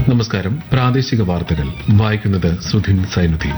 നമസ്കാരം പ്രാദേശിക വാർത്തകൾ വായിക്കുന്നത് സുധിൻ സൈനുദ്ദീൻ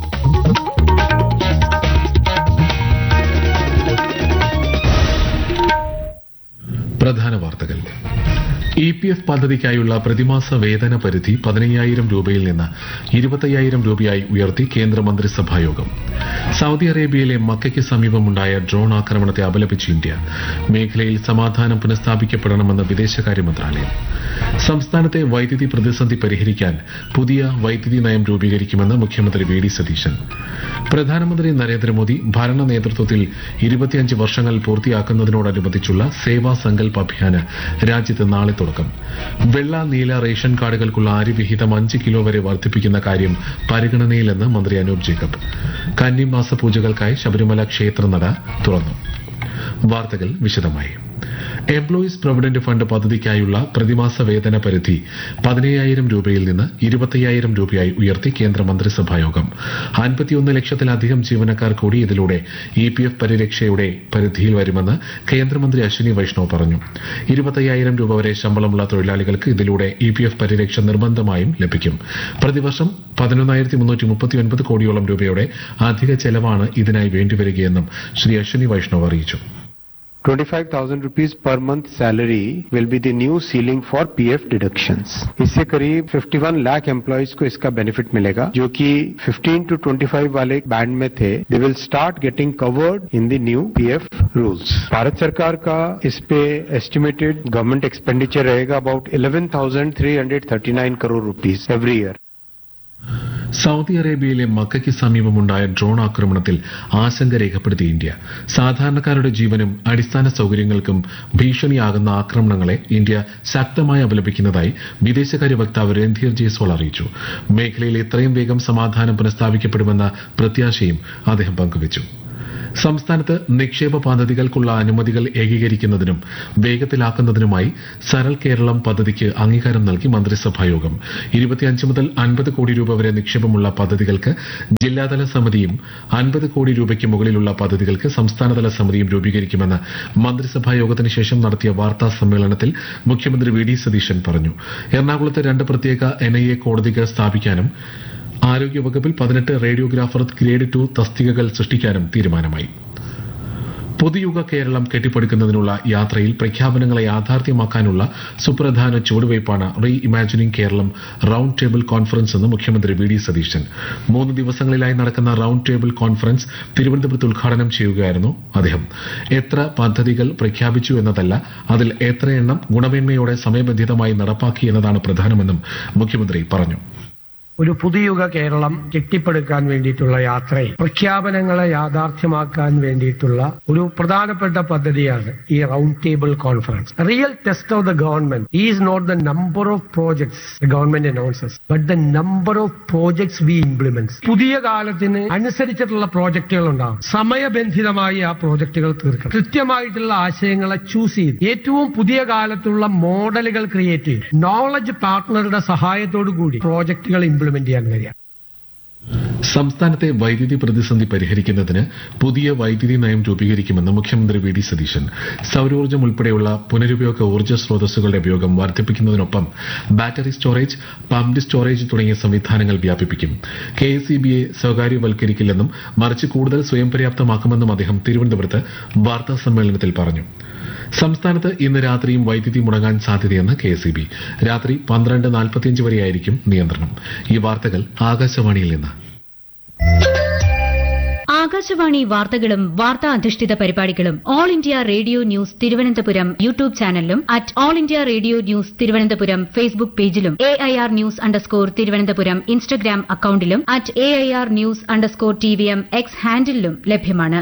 പ്രധാന വാർത്തകൾ ഇ പി എഫ് പദ്ധതിക്കായുള്ള പ്രതിമാസ വേതന പരിധി പതിനയ്യായിരം രൂപയിൽ നിന്ന് ഇരുപത്തയ്യായിരം രൂപയായി ഉയർത്തി കേന്ദ്രമന്ത്രിസഭാ യോഗം സൗദി അറേബ്യയിലെ മക്കയ്ക്ക് സമീപമുണ്ടായ ഡ്രോൺ ആക്രമണത്തെ അപലപിച്ച് ഇന്ത്യ മേഖലയിൽ സമാധാനം പുനഃസ്ഥാപിക്കപ്പെടണമെന്ന് വിദേശകാര്യ മന്ത്രാലയം സംസ്ഥാനത്തെ വൈദ്യുതി പ്രതിസന്ധി പരിഹരിക്കാൻ പുതിയ വൈദ്യുതി നയം രൂപീകരിക്കുമെന്ന് മുഖ്യമന്ത്രി വി ഡി സതീശൻ പ്രധാനമന്ത്രി നരേന്ദ്രമോദി ഭരണ നേതൃത്വത്തിൽ ഇരുപത്തിയഞ്ച് വർഷങ്ങൾ പൂർത്തിയാക്കുന്നതിനോടനുബന്ധിച്ചുള്ള സേവാ സങ്കൽപ് അഭിയാന് രാജ്യത്ത് നാളെ തുടക്കം വെള്ള നീല റേഷൻ കാർഡുകൾക്കുള്ള അരിവിഹിതം അഞ്ച് കിലോ വരെ വർദ്ധിപ്പിക്കുന്ന കാര്യം പരിഗണനയിലെന്ന് മന്ത്രി അനൂപ് ജേക്കബ് കന്നിമാസ പൂജകൾക്കായി ശബരിമല ക്ഷേത്രനട തുറന്നു വാർത്തകൾ വിശദമായി എംപ്ലോയീസ് പ്രൊവിഡന്റ് ഫണ്ട് പദ്ധതിക്കായുള്ള പ്രതിമാസ വേതന പരിധി പതിനയ്യായിരം രൂപയിൽ നിന്ന് ഇരുപത്തയ്യായിരം രൂപയായി ഉയർത്തി കേന്ദ്ര മന്ത്രിസഭാ യോഗം അൻപത്തിയൊന്ന് ലക്ഷത്തിലധികം ജീവനക്കാർ കൂടി ഇതിലൂടെ ഇ പി എഫ് പരിരക്ഷയുടെ പരിധിയിൽ വരുമെന്ന് കേന്ദ്രമന്ത്രി അശ്വിനി വൈഷ്ണവ് പറഞ്ഞു ഇരുപത്തയ്യായിരം രൂപ വരെ ശമ്പളമുള്ള തൊഴിലാളികൾക്ക് ഇതിലൂടെ ഇ പി എഫ് പരിരക്ഷ നിർബന്ധമായും ലഭിക്കും പ്രതിവർഷം പതിനൊന്നായിരത്തി മുന്നൂറ്റി മുപ്പത്തിയൊൻപത് കോടിയോളം രൂപയുടെ അധിക ചെലവാണ് ഇതിനായി വേണ്ടിവരികയെന്നും ശ്രീ അശ്വിനി വൈഷ്ണവ് അറിയിച്ചു 25,000 rupees per month salary will be the new ceiling for PF deductions. इससे करीब 51 लाख एम्प्लॉयज को इसका बेनिफिट मिलेगा जो कि 15 टू 25 वाले बैंड में थे they will start getting covered in the new PF rules Bharat सरकार का इस पे एस्टिमेटेड गवर्नमेंट एक्सपेंडिचर रहेगा about 11,339 crore rupees every year Saudi അറേബ്യയിലെ മക്കയ്ക്ക് സമീപമുണ്ടായ ഡ്രോൺ ആക്രമണത്തിൽ ആശങ്ക രേഖപ്പെടുത്തി ഇന്ത്യ സാധാരണക്കാരുടെ ജീവനും അടിസ്ഥാന സൌകര്യങ്ങൾക്കും ഭീഷണിയാകുന്ന ആക്രമണങ്ങളെ ഇന്ത്യ ശക്തമായി അപലപിക്കുന്നതായി വിദേശകാര്യ വക്താവ് രൺധീർ ജയ്സ്വാൾ അറിയിച്ചു മേഖലയിൽ എത്രയും വേഗം സമാധാനം പുനഃസ്ഥാപിക്കപ്പെടുമെന്ന പ്രത്യാശയും അദ്ദേഹം പങ്കുവച്ചു സംസ്ഥാനത്ത് നിക്ഷേപ പദ്ധതികൾക്കുള്ള അനുമതികൾ ഏകീകരിക്കുന്നതിനും വേഗത്തിലാക്കുന്നതിനുമായി സരൾ കേരളം പദ്ധതിക്ക് അംഗീകാരം നൽകി മന്ത്രിസഭായോഗം ഇരുപത്തിയഞ്ച് മുതൽ അൻപത് കോടി രൂപ വരെ നിക്ഷേപമുള്ള പദ്ധതികൾക്ക് ജില്ലാതല സമിതിയും അൻപത് കോടി രൂപയ്ക്ക് മുകളിലുള്ള പദ്ധതികൾക്ക് സംസ്ഥാനതല സമിതിയും രൂപീകരിക്കുമെന്ന് മന്ത്രിസഭാ യോഗത്തിന് ശേഷം നടത്തിയ വാർത്താ സമ്മേളനത്തിൽ മുഖ്യമന്ത്രി വി ഡി സതീശൻ പറഞ്ഞു എറണാകുളത്ത് രണ്ട് പ്രത്യേക എൻ ഐ എ കോടതികൾ സ്ഥാപിക്കാനും ആരോഗ്യവകുപ്പിൽ പതിനെട്ട് റേഡിയോഗ്രാഫർ ഗ്രേഡ് ടു തസ്തികകൾ സൃഷ്ടിക്കാനും തീരുമാനമായി പുതുയുഗ കേരളം കെട്ടിപ്പടുക്കുന്നതിനുള്ള യാത്രയിൽ പ്രഖ്യാപനങ്ങളെ യാഥാർത്ഥ്യമാക്കാനുള്ള സുപ്രധാന ചുവടുവയ്പ്പാണ് reimagining Keralam round table conference എന്ന് മുഖ്യമന്ത്രി വി ഡി സതീശൻ മൂന്ന് ദിവസങ്ങളിലായി നടക്കുന്ന റൌണ്ട് ടേബിൾ കോൺഫറൻസ് തിരുവനന്തപുരത്ത് ഉദ്ഘാടനം ചെയ്യുകയായിരുന്നു അദ്ദേഹം എത്ര പദ്ധതികൾ പ്രഖ്യാപിച്ചു എന്നതല്ല അതിൽ എത്രയെണ്ണം ഗുണമേന്മയോടെ സമയബന്ധിതമായി നടപ്പാക്കി എന്നതാണ് പ്രധാനമെന്നും മുഖ്യമന്ത്രി പറഞ്ഞു ഒരു പുതുയുഗ കേരളം കെട്ടിപ്പടുക്കാൻ വേണ്ടിയിട്ടുള്ള യാത്രയിൽ പ്രഖ്യാപനങ്ങളെ യാഥാർത്ഥ്യമാക്കാൻ വേണ്ടിയിട്ടുള്ള ഒരു പ്രധാനപ്പെട്ട പദ്ധതിയാണ് ഈ round table conference real test of the government is not the number of projects government announces but the number of projects we implement പുതിയ കാലത്തിന് അനുസരിച്ചിട്ടുള്ള പ്രോജക്റ്റുകൾ ഉണ്ടാകും സമയബന്ധിതമായി ആ പ്രോജക്റ്റുകൾ തീർക്കണം കൃത്യമായിട്ടുള്ള ആശയങ്ങളെ ചൂസ് ചെയ്ത് ഏറ്റവും പുതിയ കാലത്തുള്ള മോഡലുകൾ ക്രിയേറ്റ് ചെയ്ത് നോളജ് പാർട്ട്ണറുടെ സഹായത്തോടു കൂടി പ്രോജക്റ്റുകൾ ഇംപ്ലിമെന്റ് ചെയ്യാൻ കഴിയാം സംസ്ഥാനത്തെ വൈദ്യുതി പ്രതിസന്ധി പരിഹരിക്കുന്നതിന് പുതിയ വൈദ്യുതി നയം രൂപീകരിക്കുമെന്ന് മുഖ്യമന്ത്രി വി ഡി സതീശൻ സൌരോർജ്ജം ഉൾപ്പെടെയുള്ള പുനരുപയോഗ ഊർജ്ജ സ്രോതസ്സുകളുടെ ഉപയോഗം വർദ്ധിപ്പിക്കുന്നതിനൊപ്പം ബാറ്ററി സ്റ്റോറേജ് പമ്പ്ഡ് സ്റ്റോറേജ് തുടങ്ങിയ സംവിധാനങ്ങൾ വ്യാപിപ്പിക്കും കെ എസ് ഇ ബിയെ സ്വകാര്യവൽക്കരിക്കില്ലെന്നും മറിച്ച് കൂടുതൽ സ്വയം പര്യാപ്തമാക്കുമെന്നും അദ്ദേഹം തിരുവനന്തപുരത്ത് വാർത്താ സമ്മേളനത്തിൽ പറഞ്ഞു സംസ്ഥാനത്ത് ഇന്ന് രാത്രിയും വൈദ്യുതി മുടങ്ങാൻ സാധ്യതയെന്ന് കെ എസ് ബി രാത്രി പന്ത്രണ്ട് നാൽപ്പത്തിയഞ്ച് വരെയായിരിക്കും നിയന്ത്രണം ഈ വാർത്തകൾ ആകാശവാണിയിൽ നിന്ന് ആകാശവാണി വാർത്തകളും വാർത്താ അധിഷ്ഠിത പരിപാടികളും All India Radio news Thiruvananthapuram YouTube ചാനലിലും at All India Radio news Thiruvananthapuram Facebook പേജിലും A I R news underscore Thiruvananthapuram Instagram അക്കൌണ്ടിലും at A I R news underscore T V M X ഹാൻഡിലും ലഭ്യമാണ്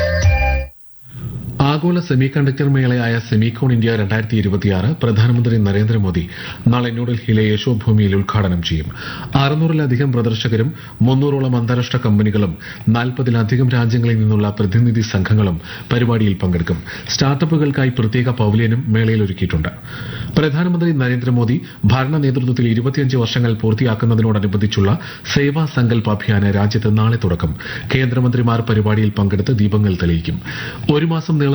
ആഗോള സെമി കണ്ടക്ടർ മേളയായ സെമികോൺ ഇന്ത്യ രണ്ടായിരത്തി ഇരുപത്തിയാറ് പ്രധാനമന്ത്രി നരേന്ദ്രമോദി നാളെ ന്യൂഡൽഹിയിലെ യശോഭൂമിയിൽ ഉദ്ഘാടനം ചെയ്യും അറുന്നൂറിലധികം പ്രദർശകരും മുന്നൂറോളം അന്താരാഷ്ട്ര കമ്പനികളും നാൽപ്പതിലധികം രാജ്യങ്ങളിൽ നിന്നുള്ള പ്രതിനിധി സംഘങ്ങളും പരിപാടിയിൽ പങ്കെടുക്കും സ്റ്റാർട്ടപ്പുകൾക്കായി പ്രത്യേക പവലിയനും മേളയിൽ ഒരുക്കിയിട്ടുണ്ട് പ്രധാനമന്ത്രി നരേന്ദ്രമോദി ഭരണ നേതൃത്വത്തിൽ ഇരുപത്തിയഞ്ച് വർഷങ്ങൾ പൂർത്തിയാക്കുന്നതിനോടനുബന്ധിച്ചുള്ള സേവാ സങ്കൽപ് അഭിയാന് രാജ്യത്ത് നാളെ തുടക്കം കേന്ദ്രമന്ത്രിമാർ പരിപാടിയിൽ പങ്കെടുത്ത് ദീപങ്ങൾ തെളിയിക്കും ഒരു മാസം നീളുന്ന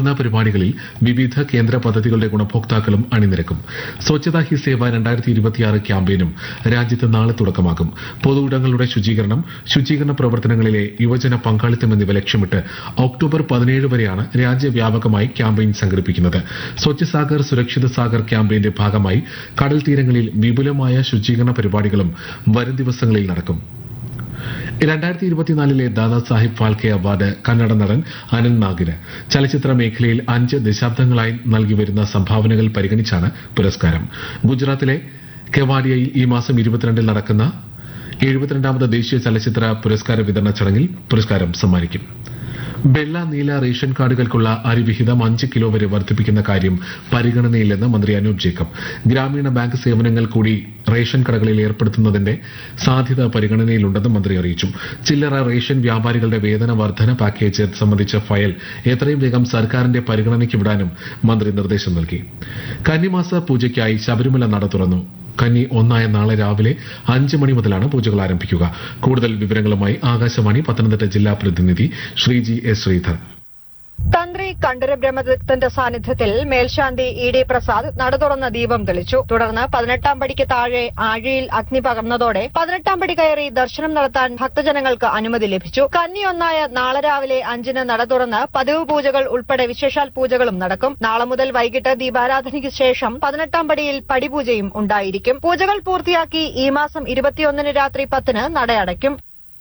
നടക്കുന്ന പരിപാടികളിൽ വിവിധ കേന്ദ്ര പദ്ധതികളുടെ ഗുണഭോക്താക്കളും അണിനിരക്കും സ്വച്ഛതാ ഹി സേവ രണ്ടായിരത്തി ഇരുപത്തിയാറ് ക്യാമ്പയിനും രാജ്യത്ത് നാളെ തുടക്കമാകും പൊതുയിടങ്ങളുടെ ശുചീകരണം ശുചീകരണ പ്രവർത്തനങ്ങളിലെ യുവജന പങ്കാളിത്തം എന്നിവ ലക്ഷ്യമിട്ട് ഒക്ടോബർ പതിനേഴ് വരെയാണ് രാജ്യവ്യാപകമായി ക്യാമ്പയിൻ സംഘടിപ്പിക്കുന്നത് സ്വച്ഛ സാഗർ സുരക്ഷിത സാഗർ ക്യാമ്പയിന്റെ ഭാഗമായി കടൽ തീരങ്ങളിൽ വിപുലമായ ശുചീകരണ പരിപാടികളും വരും ദിവസങ്ങളിൽ നടക്കും രണ്ടായിരത്തി ഇരുപത്തിനാലിലെ ദാദാ സാഹിബ് ഫാൽക്കെ അവാർഡ് കന്നഡ നടൻ അനന്ത് നാഗിന് ചലച്ചിത്ര മേഖലയിൽ അഞ്ച് ദശാബ്ദങ്ങളായി നൽകി വരുന്ന സംഭാവനകൾ പരിഗണിച്ചാണ് പുരസ്കാരം ഗുജറാത്തിലെ കെവാഡിയയിൽ ഈ മാസം ഇരുപത്തിരണ്ടിൽ നടക്കുന്ന എഴുപത്തിരണ്ടാമത് ദേശീയ ചലച്ചിത്ര പുരസ്കാര വിതരണ ചടങ്ങിൽ പുരസ്കാരം സമ്മാനിക്കും വെള്ള നീല റേഷൻ കാർഡുകൾക്കുള്ള അരിവിഹിതം അഞ്ച് കിലോ വരെ വർദ്ധിപ്പിക്കുന്ന കാര്യം പരിഗണനയില്ലെന്ന് മന്ത്രി അനൂപ് ജേക്കബ് ഗ്രാമീണ ബാങ്ക് സേവനങ്ങൾ കൂടി റേഷൻ കടകളിൽ ഏർപ്പെടുത്തുന്നതിന്റെ സാധ്യത പരിഗണനയിലുണ്ടെന്ന് മന്ത്രി അറിയിച്ചു ചില്ലറ റേഷൻ വ്യാപാരികളുടെ വേതന വർധന പാക്കേജ് സംബന്ധിച്ച ഫയൽ എത്രയും വേഗം സർക്കാരിന്റെ പരിഗണനയ്ക്ക് വിടാനും മന്ത്രി നിർദ്ദേശം നൽകി കന്നിമാസ പൂജയ്ക്കായി ശബരിമല നട തുറന്നു കന്നി ഒന്നായ നാളെ രാവിലെ അഞ്ച് മണി മുതലാണ് പൂജകൾ ആരംഭിക്കുക കൂടുതൽ വിവരങ്ങളുമായി ആകാശവാണി പത്തനംതിട്ട ജില്ലാ പ്രതിനിധി ശ്രീജി എസ് ശ്രീധർ തന്ത്രി കണ്ഠര ബ്രഹ്മദത്തന്റെ സാന്നിധ്യത്തിൽ മേൽശാന്തി ഇ ഡി പ്രസാദ് നട തുറന്ന ദീപം തെളിച്ചു തുടർന്ന് പതിനെട്ടാം പടിക്ക് താഴെ ആഴിയിൽ അഗ്നി പകർന്നതോടെ പതിനെട്ടാം പടി കയറി ദർശനം നടത്താൻ ഭക്തജനങ്ങൾക്ക് അനുമതി ലഭിച്ചു കന്നിയൊന്നായ നാളെ രാവിലെ അഞ്ചിന് നട തുറന്ന് പതിവ് പൂജകൾ ഉൾപ്പെടെ വിശേഷാൽ പൂജകളും നടക്കും നാളെ മുതൽ വൈകിട്ട് ദീപാരാധനയ്ക്ക് ശേഷം പതിനെട്ടാം പടിയിൽ പടിപൂജയും ഉണ്ടായിരിക്കും പൂജകൾ പൂർത്തിയാക്കി ഈ മാസം ഇരുപത്തിയൊന്നിന് രാത്രി പത്തിന് നടയടയ്ക്കും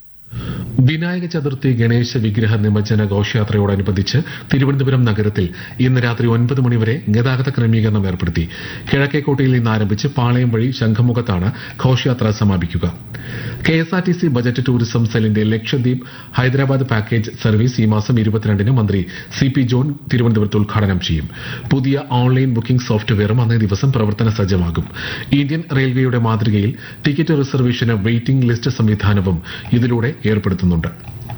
വിനായക ചതുർത്ഥി ഗണേശ വിഗ്രഹ നിമജ്ജന ഘോഷയാത്രയോടനുബന്ധിച്ച് തിരുവനന്തപുരം നഗരത്തിൽ ഇന്ന് രാത്രി ഒൻപത് മണിവരെ ഗതാഗത ക്രമീകരണം ഏർപ്പെടുത്തി കിഴക്കേക്കോട്ടയിൽ നിന്ന് ആരംഭിച്ച് പാളയം വഴി ശംഖുമുഖത്താണ് ഘോഷയാത്ര സമാപിക്കുക K S R T C budget tourism സെല്ലിന്റെ ലക്ഷദ്വീപ് ഹൈദരാബാദ് പാക്കേജ് സർവീസ് ഈ മാസം ഇരുപത്തിരണ്ടിന് മന്ത്രി സി പി ജോൺ തിരുവനന്തപുരത്ത് ഉദ്ഘാടനം ചെയ്യും പുതിയ ഓൺലൈൻ ബുക്കിംഗ് സോഫ്റ്റ്വെയറും അന്നേ ദിവസം പ്രവർത്തന സജ്ജമാകും ഇന്ത്യൻ റെയിൽവേയുടെ മാതൃകയിൽ ടിക്കറ്റ് റിസർവേഷന് വെയിറ്റിംഗ് ലിസ്റ്റ് സംവിധാനവും ഇതിലൂടെ ഏർപ്പെടുത്തുന്നുണ്ട്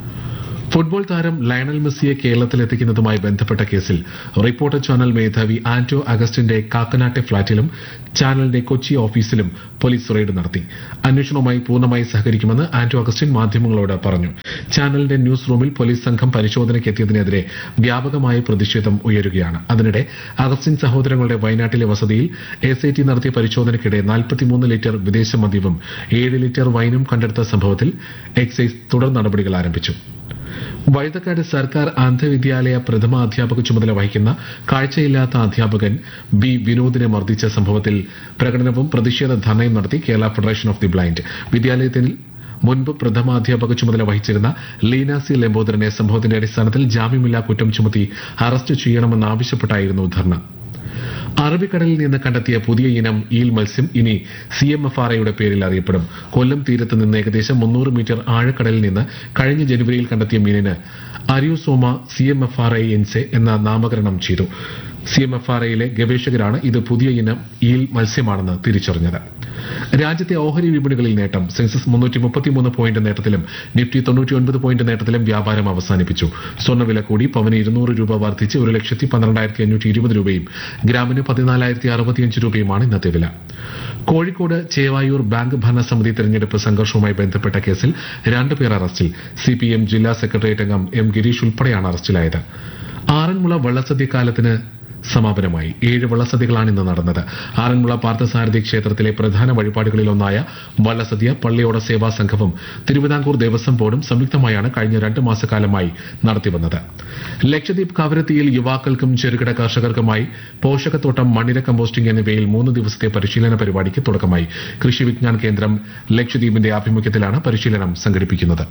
ഫുട്ബോൾ താരം ലയണൽ മെസ്സിയെ കേരളത്തിലെത്തിക്കുന്നതുമായി ബന്ധപ്പെട്ട കേസിൽ റിപ്പോർട്ടർ ചാനൽ മേധാവി ആന്റോ അഗസ്റ്റിന്റെ കാക്കനാട്ടെ ഫ്ളാറ്റിലും ചാനലിന്റെ കൊച്ചി ഓഫീസിലും പോലീസ് റെയ്ഡ് നടത്തി അന്വേഷണവുമായി പൂർണ്ണമായി സഹകരിക്കുമെന്ന് ആന്റോ അഗസ്റ്റിൻ മാധ്യമങ്ങളോട് പറഞ്ഞു ചാനലിന്റെ ന്യൂസ് റൂമിൽ പോലീസ് സംഘം പരിശോധനയ്ക്കെത്തിയതിനെതിരെ വ്യാപകമായ പ്രതിഷേധം ഉയരുകയാണ് അതിനിടെ അഗസ്റ്റിൻ സഹോദരങ്ങളുടെ വയനാട്ടിലെ വസതിയിൽ എസ് ഐ ടി നടത്തിയ പരിശോധനയ്ക്കിടെ നാൽപ്പത്തിമൂന്ന് ലിറ്റർ വിദേശ മദ്യവും ഏഴ് ലിറ്റർ വൈനും കണ്ടെടുത്ത സംഭവത്തിൽ എക്സൈസ് തുടർ നടപടികൾ ആരംഭിച്ചു വഴുതക്കാട് സർക്കാർ അന്ധവിദ്യാലയ പ്രഥമ അധ്യാപക ചുമതല വഹിക്കുന്ന കാഴ്ചയില്ലാത്ത അധ്യാപകൻ ബി വിനോദിനെ മർദ്ദിച്ച സംഭവത്തിൽ പ്രകടനവും പ്രതിഷേധ ധർണയും നടത്തി Kerala federation of the blind വിദ്യാലയത്തിൽ മുൻപ് പ്രഥമാധ്യാപക ചുമതല വഹിച്ചിരുന്ന ലീന സി ലംബോദരനെ സംഭവത്തിന്റെ അടിസ്ഥാനത്തിൽ ജാമ്യമില്ലാ കുറ്റം ചുമത്തി അറസ്റ്റ് ചെയ്യണമെന്നാവശ്യപ്പെട്ടായിരുന്നു ധർണ അറബിക്കടലിൽ നിന്ന് കണ്ടെത്തിയ പുതിയ ഇനം ഈൽ മത്സ്യം ഇനി സി എം എഫ് ആർ ഐയുടെ പേരിൽ അറിയപ്പെടും കൊല്ലം തീരത്ത് നിന്ന് ഏകദേശം മുന്നൂറ് മീറ്റർ ആഴക്കടലിൽ നിന്ന് കഴിഞ്ഞ ജനുവരിയിൽ കണ്ടെത്തിയ മീനിന് Ariosoma C M F R I എൻസെ എന്ന നാമകരണം ചെയ്തു സി എം എഫ് ആർ ഐയിലെ ഗവേഷകരാണ് ഇത് പുതിയ ഇനം ഈൽ മത്സ്യമാണെന്ന് തിരിച്ചറിഞ്ഞത് രാജ്യത്തെ ഓഹരി വിപണികളിൽ നേട്ടം സെൻസസ് മുന്നൂറ്റി മുപ്പത്തിമൂന്ന് പോയിന്റ് നേട്ടത്തിലും നിഫ്റ്റി തൊണ്ണൂറ്റിയൊൻപത് പോയിന്റ് നേട്ടത്തിലും വ്യാപാരം അവസാനിപ്പിച്ചു സ്വർണ്ണവില കൂടി പവന് ഇരുന്നൂറ് രൂപ വർദ്ധിച്ച് ഒരു ലക്ഷത്തി പന്ത്രണ്ടായിരത്തി അഞ്ഞൂറ്റി ഇരുപത് രൂപയും ഗ്രാമിന് പതിനാലായിരത്തി അറുപത്തിയഞ്ച് രൂപയുമാണ് ഇന്നത്തെ വില കോഴിക്കോട് ചേവായൂർ ബാങ്ക് ഭരണസമിതി തെരഞ്ഞെടുപ്പ് സംഘർഷവുമായി ബന്ധപ്പെട്ട കേസിൽ രണ്ടുപേർ അറസ്റ്റിൽ സിപിഎം ജില്ലാ സെക്രട്ടേറിയറ്റ് അംഗം എം ഗിരീഷ് ഉൾപ്പെടെയാണ് അറസ്റ്റിലായത് ആറന്മുള വള്ളസദ്യക്കാലത്തിന് സമാപനമായി ഏഴ് വള്ളസദ്യകളാണ് ഇന്ന് നടന്നത് ആറന്മുള പാർത്ഥസാരഥി ക്ഷേത്രത്തിലെ പ്രധാന വഴിപാടുകളിലൊന്നായ വള്ളസദ്യ പള്ളിയോട സേവാ സംഘവും തിരുവിതാംകൂർ ദേവസ്വം ബോർഡും സംയുക്തമായാണ് കഴിഞ്ഞ രണ്ട് മാസക്കാലമായി നടത്തിവന്നത് ലക്ഷദ്വീപ് കവരത്തിയിൽ യുവാക്കൾക്കും ചെറുകിട കർഷകർക്കുമായി പോഷകത്തോട്ടം മണ്ണിര കമ്പോസ്റ്റിംഗ് എന്നിവയിൽ മൂന്ന് ദിവസത്തെ പരിശീലന പരിപാടിക്ക് തുടക്കമായി കൃഷി വിജ്ഞാൻ കേന്ദ്രം ലക്ഷദ്വീപിന്റെ ആഭിമുഖ്യത്തിലാണ് പരിശീലനം സംഘടിപ്പിക്കുന്നത്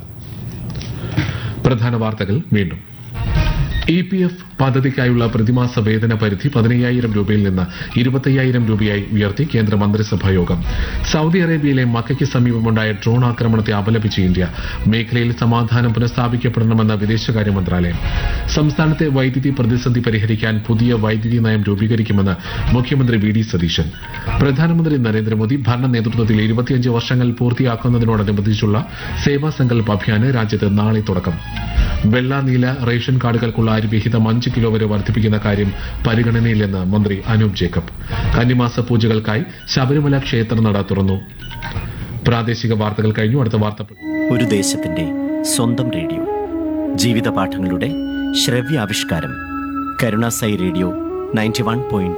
പ്രധാന വാർത്തകൾ വീണ്ടും ഇ പി എഫ് പദ്ധതിക്കായുള്ള പ്രതിമാസ വേതന പരിധി പതിനയ്യായിരം രൂപയിൽ നിന്ന് ഇരുപത്തയ്യായിരം രൂപയായി ഉയർത്തി കേന്ദ്ര മന്ത്രിസഭാ യോഗം സൗദി അറേബ്യയിലെ മക്കയ്ക്ക് സമീപമുണ്ടായ ഡ്രോൺ ആക്രമണത്തെ അപലപിച്ച് ഇന്ത്യ മേഖലയിൽ സമാധാനം പുനഃസ്ഥാപിക്കപ്പെടണമെന്ന് വിദേശകാര്യ മന്ത്രാലയം സംസ്ഥാനത്തെ വൈദ്യുതി പ്രതിസന്ധി പരിഹരിക്കാൻ പുതിയ വൈദ്യുതി നയം രൂപീകരിക്കുമെന്ന് മുഖ്യമന്ത്രി വി ഡി സതീശൻ പ്രധാനമന്ത്രി നരേന്ദ്രമോദി ഭരണ നേതൃത്വത്തിൽ ഇരുപത്തിയഞ്ച് വർഷങ്ങൾ പൂർത്തിയാക്കുന്നതിനോടനുബന്ധിച്ചുള്ള സേവാ സങ്കല്പ് അഭിയാന് രാജ്യത്ത് നാളെ തുടക്കം വെള്ള നീല റേഷൻ കാർഡുകൾക്കുള്ള അരിവിഹിതം അഞ്ച് കിലോ വരെ വർദ്ധിപ്പിക്കുന്ന കാര്യം പരിഗണനയിലെന്ന് മന്ത്രി അനൂപ് ജേക്കബ് കന്നിമാസ പൂജകൾക്കായി ശബരിമല ക്ഷേത്ര നട തുറന്നു പ്രാദേശിക വാർത്തകൾ കഴിഞ്ഞു അടുത്ത വാർത്ത ഒരു ദേശത്തിന്റെ സ്വന്തം റേഡിയോ ജീവിത പാഠങ്ങളുടെ ശ്രവ്യാവിഷ്കാരം Karunasai radio ninety one point